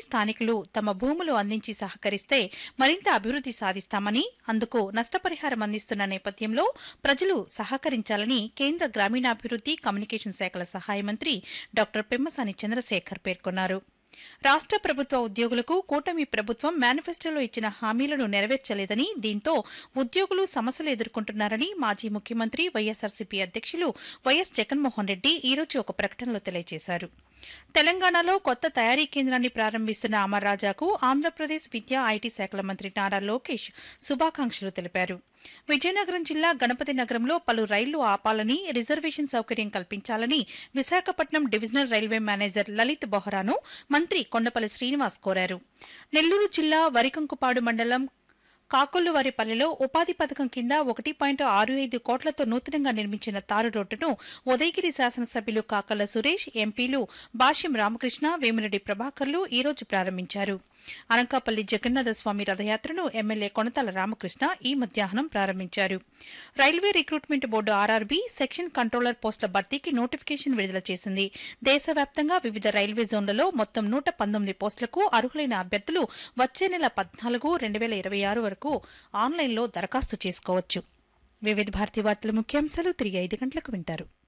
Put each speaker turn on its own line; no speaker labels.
స్థానికులు తమ భూములు అందించి సహకరిస్తే మరింత అభివృద్ది సాధిస్తామని అందుకు నష్టపరిహారం అందిస్తున్న నేపథ్యంలో ప్రజలు సహకరించాలని కేంద్ర గ్రామీణాభివృద్ది కమ్యూనికేషన్ శాఖల సహాయ మంత్రి డాక్టర్ పెమ్మసాని చంద్రశేఖర్ పేర్కొన్నారు రాష్ట ప్రభుత్వ ఉద్యోగులకు కూటమి ప్రభుత్వం మేనిఫెస్టోలో ఇచ్చిన హామీలను నెరవేర్చలేదని దీంతో ఉద్యోగులు సమస్యలు ఎదుర్కొంటున్నారని మాజీ ముఖ్యమంత్రి వైఎస్సార్సీపీ అధ్యక్షులు వైఎస్ జగన్మోహన్ రెడ్డి ఈరోజు ఒక ప్రకటనలో తెలియజేశారు తెలంగాణలో కొత్త తయారీ కేంద్రాన్ని ప్రారంభిస్తున్న అమర్ రాజాకు ఆంధ్రప్రదేశ్ విద్యా ఐటీ శాఖల మంత్రి నారా లోకేష్ శుభాకాంక్షలు తెలిపారు విజయనగరం జిల్లా గణపతి నగరంలో పలు రైళ్లు ఆపాలని రిజర్వేషన్ సౌకర్యం కల్పించాలని Visakhapatnam divisional railway manager Lalit బొహరాను మంత్రి కొండపల్లి శ్రీనివాస్ కోరారు నెల్లూరు జిల్లా వరికంకుపాడు మండలం కాకొల్లువారిపల్లెలో ఉపాధి పథకం కింద ఒకటి పాయింట్ ఆరు ఐదు కోట్లతో నూతనంగా నిర్మించిన తారు రోడ్డును ఉదయగిరి శాసనసభ్యులు కాకల సురేష్ ఎంపీలు భాష్యం రామకృష్ణ వేమిరెడ్డి ప్రభాకర్లు ఈ రోజు ప్రారంభించారు అనకాపల్లి జగన్నాథ స్వామి రథయాత్రను ఎమ్మెల్యే కొనతాల రామకృష్ణ ఈ మధ్యాహ్నం ప్రారంభించారు railway recruitment board RRB section controller పోస్టుల భర్తీకి నోటిఫికేషన్ విడుదల చేసింది దేశవ్యాప్తంగా వివిధ రైల్వే జోన్లలో మొత్తం నూట పంతొమ్మిది పోస్టులకు అర్హులైన అభ్యర్థులు వచ్చే నెల పద్నాలుగు రెండు వేల ఇరవై ఆరు వరకు ఆన్లైన్లో దరఖాస్తు చేసుకోవచ్చు వివిధ భారతి వార్తల ముఖ్యాంశాలు తిరిగి ఐదు గంటలకు వింటారు